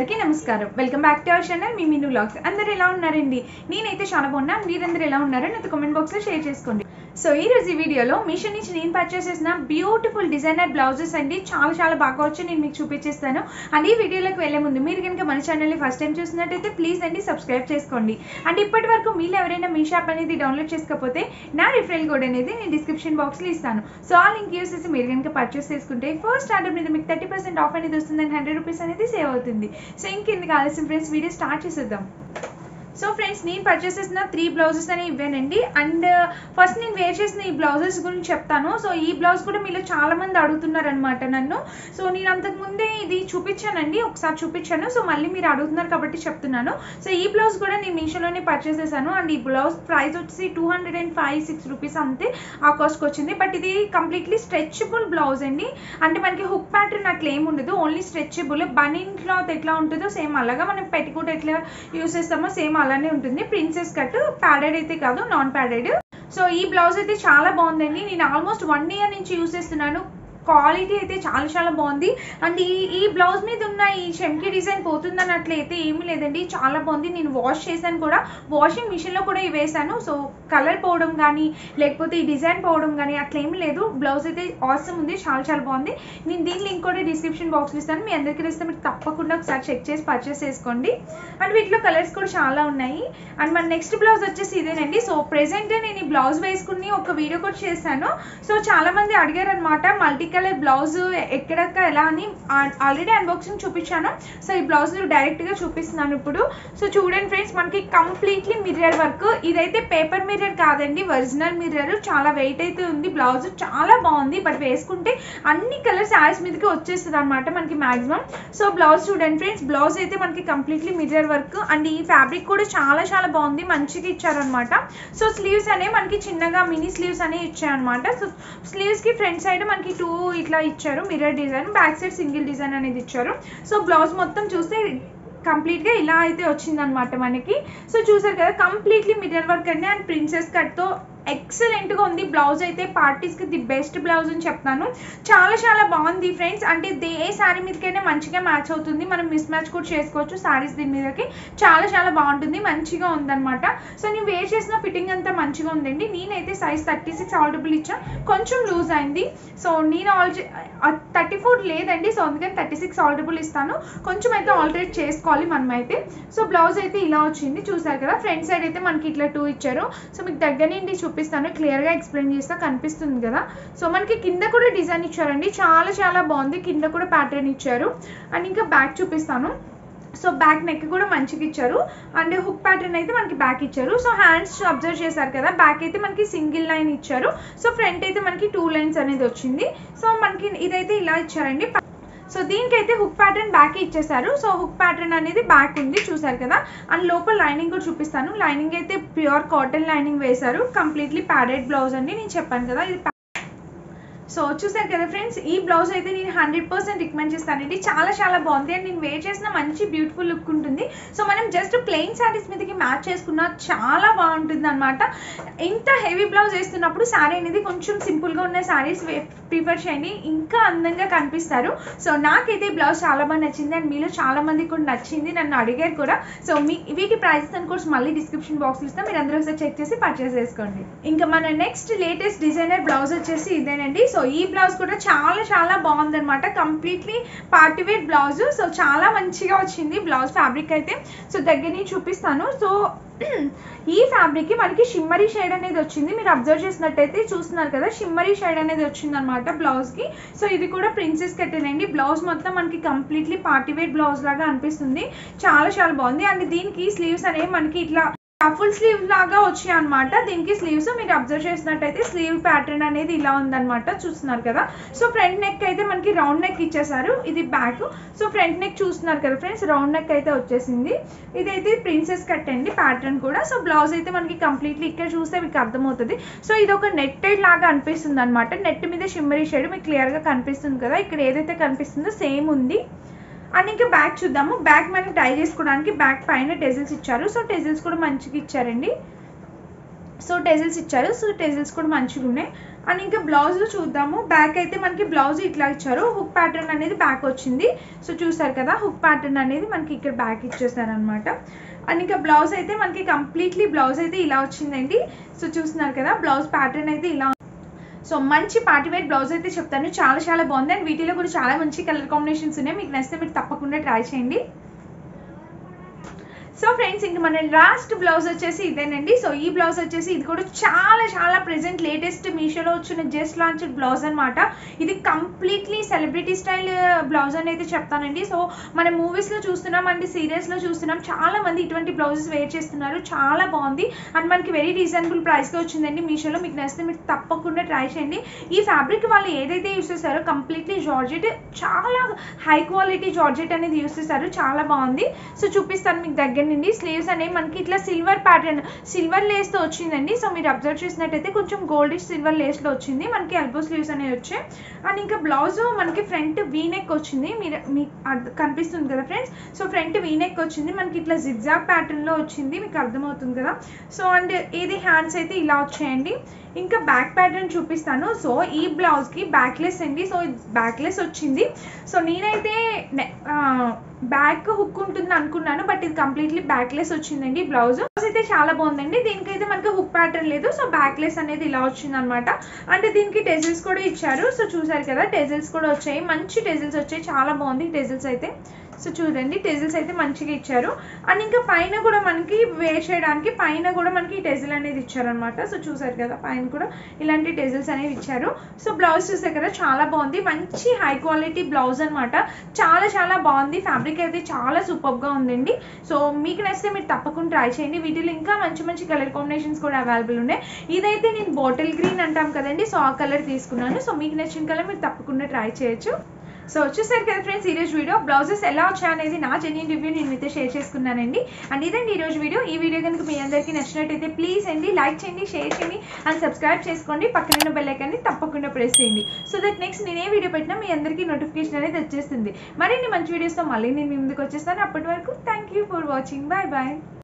అందరికీ నమస్కారం welcome back to our channel మీ మిను వ్లాగ్స్ అందరు ఎలా ఉన్నారండి నేనైతే చాలా బాగున్నా మీరందరూ ఎలా ఉన్నారో నాతో కామెంట్ బాక్స్ లో షేర్ చేసుకోండి సో ఈ రోజు ఈ వీడియోలో మీషో నుంచి నేను పర్చేస్ చేసిన బ్యూటిఫుల్ డిజైనర్ బ్లౌజెస్ అండి చాలా చాలా బాగా వచ్చి నేను మీకు చూపించేస్తాను అండ్ ఈ వీడియోలోకి వెళ్ళే ముందు మీరు కనుక మన ఛానల్ని ఫస్ట్ టైం చూసినట్టయితే ప్లీజ్ అండి సబ్స్క్రైబ్ చేసుకోండి అండ్ ఇప్పటి వరకు మీరు ఎవరైనా మీ షాప్ అనేది డౌన్లోడ్ చేసుకోకపోతే నా రిఫరల్ కోడ్ అనేది నేను డిస్క్రిప్షన్ బాక్స్లో ఇస్తాను సో ఆ లింక్ యూస్ చేసి మీరు కనుక పర్చేస్ చేసుకుంటే ఫస్ట్ ఆర్డర్ మీద మీకు థర్టీ పర్సెంట్ ఆఫ్ అనేది వస్తుంది అండ్ హండ్రెడ్ రూపీస్ అనేది సేవ్ అవుతుంది సో ఇంకెందుకు ఆలస్యం ఫ్రెండ్స్ వీడియో స్టార్ట్ చేసేద్దాం సో ఫ్రెండ్స్ నేను పర్చేస్ చేసిన త్రీ బ్లౌజెస్ అని ఇవ్వానండి అండ్ ఫస్ట్ నేను వేర్ చేసిన ఈ బ్లౌజెస్ గురించి చెప్తాను సో ఈ బ్లౌజ్ కూడా మీలో చాలా మంది అడుగుతున్నారు అనమాట నన్ను సో నేను అంతకు ముందే ఇది చూపించానండి ఒకసారి చూపించాను సో మళ్ళీ మీరు అడుగుతున్నారు కాబట్టి చెప్తున్నాను సో ఈ బ్లౌజ్ కూడా నేను మీషోలోనే పర్చేస్ చేశాను అండ్ ఈ బ్లౌజ్ ప్రైస్ వచ్చేసి two hundred and five six rupees అంతే ఆ కాస్ట్కి వచ్చింది బట్ ఇది కంప్లీట్లీ స్ట్రెచబుల్ బ్లౌజ్ అండి అంటే మనకి హుక్ ప్యాటర్న్ అట్లా ఏమి ఉండదు ఓన్లీ స్ట్రెచబుల్ బనిన్ క్లాత్ ఎట్లా ఉంటుందో సేమ్ అలాగా మనం పెట్టుకుంటే ఎట్లా యూస్ చేస్తామో సేమ్ అలానే ఉంటుంది ప్రిన్సెస్ కట్ ప్యాడెడ్ అయితే కాదు నాన్ ప్యాడెడ్ సో ఈ బ్లౌజ్ అయితే చాలా బాగుందండి నేను ఆల్మోస్ట్ వన్ ఇయర్ నుంచి యూస్ చేస్తున్నాను క్వాలిటీ అయితే చాలా చాలా బాగుంది అండ్ ఈ ఈ బ్లౌజ్ మీద ఉన్న ఈ చెంకి డిజైన్ పోతుందన్నట్లయితే ఏమీ లేదండి చాలా బాగుంది నేను వాష్ చేశాను కూడా వాషింగ్ మిషన్లో కూడా ఇవి వేసాను సో కలర్ పోవడం కానీ లేకపోతే ఈ డిజైన్ పోవడం కానీ అట్లా ఏమీ లేదు బ్లౌజ్ అయితే ఆసమ్ ఉంది చాలా చాలా బాగుంది నేను దీని లింక్ కూడా డిస్క్రిప్షన్ బాక్స్లో ఇస్తాను మీ అందరికీ ఇస్తే మీరు తప్పకుండా ఒకసారి చెక్ చేసి పర్చేస్ చేసుకోండి అండ్ వీటిలో కలర్స్ కూడా చాలా ఉన్నాయి అండ్ మన నెక్స్ట్ బ్లౌజ్ వచ్చేసి ఇదేనండి సో ప్రెసెంట్ నేను ఈ బ్లౌజ్ వేసుకుని ఒక వీడియో కూడా చేశాను సో చాలా మంది అడిగారు అనమాట మల్టీ కలర్ బ్లౌజ్ ఎక్కడక్క ఎలా అని ఆల్రెడీ అన్బాక్సింగ్ చూపించాను సో ఈ బ్లౌజ్ డైరెక్ట్గా చూపిస్తున్నాను ఇప్పుడు సో చూడండి ఫ్రెండ్స్ మనకి కంప్లీట్లీ మిర్రర్ వర్క్ ఇదైతే పేపర్ మిర్రర్ కాదండి ఒరిజినల్ మిర్రర్ చాలా వెయిట్ అయితే ఉంది బ్లౌజ్ చాలా బాగుంది బట్ వేసుకుంటే అన్ని కలర్స్ యాజ్ మీదకి వచ్చేస్తుంది అనమాట మనకి మాక్సిమం సో బ్లౌజ్ చూడండి ఫ్రెండ్స్ బ్లౌజ్ అయితే మనకి కంప్లీట్లీ మిర్రర్ వర్క్ అండ్ ఈ ఫ్యాబ్రిక్ కూడా చాలా చాలా బాగుంది మంచిగా ఇచ్చారనమాట సో స్లీవ్స్ అనేవి మనకి చిన్నగా మినీ స్లీవ్స్ అనేవి ఇచ్చారనమాట సో స్లీవ్స్ కి ఫ్రంట్ సైడ్ మనకి టూ ఇట్లా ఇచ్చారు mirror design back side single design అనేది ఇచ్చారు సో బ్లౌజ్ మొత్తం చూస్తే కంప్లీట్గా ఇలా అయితే వచ్చిందనమాట మనకి సో చూసారు కదా కంప్లీట్లీ మిర్రర్ వర్క్ అండి అండ్ ప్రిన్సెస్ కట్తో ఎక్సలెంట్గా ఉంది బ్లౌజ్ అయితే పార్టీస్కి ది బెస్ట్ బ్లౌజ్ అని చెప్తాను చాలా చాలా బాగుంది ఫ్రెండ్స్ అంటే దే ఏ శారీ మీదకైనా మంచిగా మ్యాచ్ అవుతుంది మనం మిస్ మ్యాచ్ కూడా చేసుకోవచ్చు శారీస్ దీని మీదకి చాలా చాలా బాగుంటుంది మంచిగా ఉందన్నమాట సో నేను వేర్ చేసిన ఫిట్టింగ్ అంతా మంచిగా ఉందండి నేనైతే సైజ్ థర్టీ సిక్స్ ఆల్టబుల్ ఇచ్చాను కొంచెం లూజ్ అయింది సో నేను ఆల్రెడీ థర్టీ ఫోర్ లేదండి సో అందుకని థర్టీ సిక్స్ ఆల్టబుల్ ఇస్తాను కొంచెం అయితే ఆల్టరేట్ చేసుకోవాలి మనం అయితే సో బ్లౌజ్ అయితే ఇలా వచ్చింది చూసారు కదా ఫ్రంట్ సైడ్ అయితే మనకి ఇట్లా టూ ఇచ్చారు సో మీకు దగ్గర నుండి చూపిస్తాను క్లియర్గా ఎక్స్ప్లెయిన్ చేస్తా కనిపిస్తుంది కదా సో మనకి కింద కూడా డిజైన్ ఇచ్చారండి చాలా చాలా బాగుంది కింద కూడా ప్యాటర్న్ ఇచ్చారు అండ్ ఇంకా బ్యాక్ చూపిస్తాను సో బ్యాక్ నెక్ కూడా మంచిగా ఇచ్చారు అండ్ హుక్ ప్యాటర్న్ అయితే మనకి బ్యాక్ ఇచ్చారు సో హ్యాండ్స్ అబ్జర్వ్ చేశారు కదా బ్యాక్ అయితే మనకి సింగిల్ లైన్ ఇచ్చారు సో ఫ్రంట్ అయితే మనకి టూ లైన్స్ అనేది వచ్చింది సో మనకి ఇదైతే ఇలా ఇచ్చారండి సో దీనికైతే హుక్ ప్యాటర్న్ బ్యాక్ ఇచ్చేసారు సో హుక్ ప్యాటర్న్ అనేది బ్యాక్ ఉంది చూసారు కదా అండ్ లోపల లైనింగ్ కూడా చూపిస్తాను లైనింగ్ అయితే ప్యూర్ కాటన్ లైనింగ్ వేశారు కంప్లీట్లీ ప్యాడెడ్ బ్లౌజ్ అండి నేను చెప్పాను కదా ఇది సో చూసారు కదా ఫ్రెండ్స్ ఈ బ్లౌజ్ అయితే నేను హండ్రెడ్ పర్సెంట్ రికమెండ్ చేస్తానండి చాలా చాలా బాగుంది అండ్ నేను వేర్ చేసిన మంచి బ్యూటిఫుల్ లుక్ ఉంటుంది సో మనం జస్ట్ ప్లెయిన్ శారీస్ మీదకి మ్యాచ్ చేసుకున్న చాలా బాగుంటుంది అనమాట ఇంత హెవీ బ్లౌజ్ వేస్తున్నప్పుడు శారీ అనేది కొంచెం సింపుల్గా ఉన్న శారీస్ ప్రిఫర్ చేయండి ఇంకా అందంగా కనిపిస్తారు సో నాకైతే ఈ బ్లౌజ్ చాలా బాగా నచ్చింది అండ్ మీలో చాలా మందికి కూడా నచ్చింది నన్ను అడిగారు కూడా సో మీ వీటి ప్రైసెస్ అని కోర్స్ మళ్ళీ డిస్క్రిప్షన్ బాక్స్లో ఇస్తాం మీరు అందరూ ఒకసారి చెక్ చేసి పర్చేస్ చేసుకోండి ఇంకా మన నెక్స్ట్ లేటెస్ట్ డిజైనర్ బ్లౌజ్ వచ్చేసి ఇదేనండి సో ఈ బ్లౌజ్ కూడా చాలా చాలా బాగుందన్నమాట completely party wear blouse so చాలా మంచిగా వచ్చింది బ్లౌజ్ ఫ్యాబ్రిక్ అయితే సో దగ్గర నుంచి చూపిస్తాను సో ఈ ఫ్యాబ్రిక్కి మనకి షిమ్మరీ షేడ్ అనేది వచ్చింది మీరు అబ్జర్వ్ చేసినట్టయితే చూస్తున్నారు కదా షిమ్మరీ షేడ్ అనేది వచ్చింది అనమాట బ్లౌజ్కి సో ఇది కూడా ప్రిన్సెస్ కట్టేనండి బ్లౌజ్ మొత్తం మనకి కంప్లీట్లీ పార్టీ వేర్ బ్లౌజ్ లాగా అనిపిస్తుంది చాలా చాలా బాగుంది అండ్ దీనికి స్లీవ్స్ అనేవి మనకి ఇట్లా ఫుల్ స్లీవ్ లాగా వచ్చాయి అనమాట దీనికి స్లీవ్స్ మీరు అబ్జర్వ్ చేసినట్టయితే స్లీవ్ ప్యాటర్న్ అనేది ఇలా ఉందన్నమాట చూస్తున్నారు కదా సో ఫ్రంట్ నెక్ అయితే మనకి రౌండ్ నెక్ ఇచ్చేసారు ఇది బ్యాక్ సో ఫ్రంట్ నెక్ చూస్తున్నారు కదా ఫ్రెండ్స్ రౌండ్ నెక్ అయితే వచ్చేసింది ఇదైతే ప్రిన్సెస్ కట్ అండి ప్యాటర్న్ కూడా సో బ్లౌజ్ అయితే మనకి కంప్లీట్లీ ఇక్కడ చూస్తే మీకు అర్థమవుతుంది సో ఇది ఒక నెట్టెడ్ లాగా అనిపిస్తుంది అనమాట నెట్ మీద షిమ్మరీ షేడ్ మీకు క్లియర్గా కనిపిస్తుంది కదా ఇక్కడ ఏదైతే కనిపిస్తుందో సేమ్ ఉంది అండ్ ఇంకా బ్యాక్ చూద్దాము బ్యాక్ మనం టై చేసుకోవడానికి బ్యాక్ పైన టెజిల్స్ ఇచ్చారు సో టెజిల్స్ కూడా మంచిగా ఇచ్చారండి సో టెజిల్స్ ఇచ్చారు సో టెజిల్స్ కూడా మంచిగా ఉన్నాయి అండ్ ఇంకా బ్లౌజ్ చూద్దాము బ్యాక్ అయితే మనకి బ్లౌజ్ ఇట్లా ఇచ్చారు హుక్ ప్యాటర్న్ అనేది బ్యాక్ వచ్చింది సో చూసారు కదా హుక్ ప్యాటర్న్ అనేది మనకి ఇక్కడ బ్యాక్ ఇచ్చేసారు అనమాట అండ్ ఇంకా బ్లౌజ్ అయితే మనకి కంప్లీట్లీ బ్లౌజ్ అయితే ఇలా వచ్చిందండి సో చూస్తున్నారు కదా బ్లౌజ్ ప్యాటర్న్ అయితే ఇలా సో మంచి పార్టీ వేర్ బ్లౌజ్ అయితే చెప్తాను చాలా చాలా బాగుంది అండ్ వీటిలో కూడా చాలా మంచి కలర్ కాంబినేషన్స్ ఉన్నాయి మీకు నచ్చితే మీరు తప్పకుండా ట్రై చేయండి సో ఫ్రెండ్స్ ఇంక మన లాస్ట్ బ్లౌజ్ వచ్చేసి ఇదేనండి సో ఈ బ్లౌజ్ వచ్చేసి ఇది కూడా చాలా చాలా ప్రెసెంట్ లేటెస్ట్ మీషోలో వచ్చిన జస్ట్ లాంచ్ బ్లౌజ్ అనమాట ఇది కంప్లీట్లీ సెలబ్రిటీ స్టైల్ బ్లౌజ్ అని అయితే చెప్తానండి సో మన మూవీస్లో చూస్తున్నాం అండ్ సీరియల్స్లో చూస్తున్నాం చాలా మంది ఇటువంటి బ్లౌజెస్ వేర్ చేస్తున్నారు చాలా బాగుంది అండ్ మనకి వెరీ రీజనబుల్ ప్రైస్కి వచ్చిందండి మీషోలో మీకు నచ్చితే మీరు తప్పకుండా ట్రై చేయండి ఈ ఫ్యాబ్రిక్ వాళ్ళు ఏదైతే యూస్ చేస్తారో కంప్లీట్లీ జార్జెట్ చాలా హై క్వాలిటీ జార్జెట్ అనేది యూస్ చేస్తారు చాలా బాగుంది సో చూపిస్తాను మీకు దగ్గర నుండి స్లీవ్స్ అనేవి మనకి ఇట్లా సిల్వర్ ప్యాటర్న్ సిల్వర్ లేస్తో వచ్చిందండి సో మీరు అబ్జర్వ్ చేసినట్టయితే కొంచెం గోల్డిష్ సిల్వర్ లేస్లో వచ్చింది మనకి ఎల్బో స్లీవ్స్ అనేవి వచ్చాయి అండ్ ఇంకా బ్లౌజ్ మనకి ఫ్రంట్ వీనెక్ వచ్చింది మీరు మీకు అర్థ- కనిపిస్తుంది కదా ఫ్రెండ్స్ సో ఫ్రంట్ వీనెక్ వచ్చింది మనకి ఇట్లా జిగ్జాగ్ ప్యాటర్న్లో వచ్చింది మీకు అర్థమవుతుంది కదా సో అండ్ ఇది హ్యాండ్స్ అయితే ఇలా వచ్చాయండి ఇంకా బ్యాక్ ప్యాటర్న్ చూపిస్తాను సో ఈ బ్లౌజ్కి బ్యాక్లెస్ అండి సో బ్యాక్లెస్ వచ్చింది సో నేనైతే బ్యాక్ హుక్ ఉంటుంది అనుకున్నాను బట్ ఇది కంప్లీట్లీ బ్యాక్లెస్ వచ్చిందండి బ్లౌజ్ అయితే చాలా బాగుందండి దీనికైతే మనకి హుక్ ప్యాటర్న్ లేదు సో బ్యాక్లెస్ అనేది ఇలా వచ్చింది అనమాట అంటే దీనికి టెజిల్స్ కూడా ఇచ్చారు సో చూసారు కదా టెజిల్స్ కూడా వచ్చాయి మంచి టెజిల్స్ వచ్చాయి చాలా బాగుంది టెజిల్స్ అయితే సో చూడండి టెజిల్స్ అయితే మంచిగా ఇచ్చారు అండ్ ఇంకా పైన కూడా మనకి వేర్ చేయడానికి పైన కూడా మనకి టెజిల్ అనేది ఇచ్చారనమాట సో చూసారు కదా పైన కూడా ఇలాంటి టెజిల్స్ అనేవి ఇచ్చారు సో బ్లౌజ్ చూసారు కదా చాలా బాగుంది మంచి హై క్వాలిటీ బ్లౌజ్ అనమాట చాలా చాలా బాగుంది ఫ్యాబ్రిక్ అయితే చాలా సూపర్గా ఉందండి సో మీకు నచ్చితే మీరు తప్పకుండా ట్రై చేయండి వీటిలో ఇంకా మంచి మంచి కలర్ కాంబినేషన్స్ కూడా అవైలబుల్ ఉన్నాయి ఇదైతే నేను బాటిల్ గ్రీన్ అంటాం కదండి సో ఆ కలర్ తీసుకున్నాను సో మీకు నచ్చిన కలర్ మీరు తప్పకుండా ట్రై చేయొచ్చు సో వచ్చేసరికి కదా ఫ్రెండ్స్ ఈరోజు వీడియో బ్లౌజెస్ ఎలా వచ్చాయనేది నా జెన్యున్ రివ్యూ నేను మీతో షేర్ చేసుకున్నానండి అండ్ ఇదండి ఈరోజు వీడియో ఈ వీడియో కనుక మీ అందరికీ నచ్చినట్టయితే ప్లీజ్ అండి లైక్ చేయండి షేర్ చేయండి అండ్ సబ్స్క్రైబ్ చేసుకోండి పక్కన బెల్ ఐకాన్ని తప్పకుండా ప్రెస్ చేయండి సో దట్ నెక్స్ట్ నేను ఏ వీడియో పెట్టినా మీ అందరికీ నోటిఫికేషన్ అనేది వచ్చేస్తుంది మరిన్ని మంచి వీడియోస్తో మళ్ళీ నేను మీ ముందుకు వచ్చేస్తాను అప్పటి వరకు thank you for watching bye bye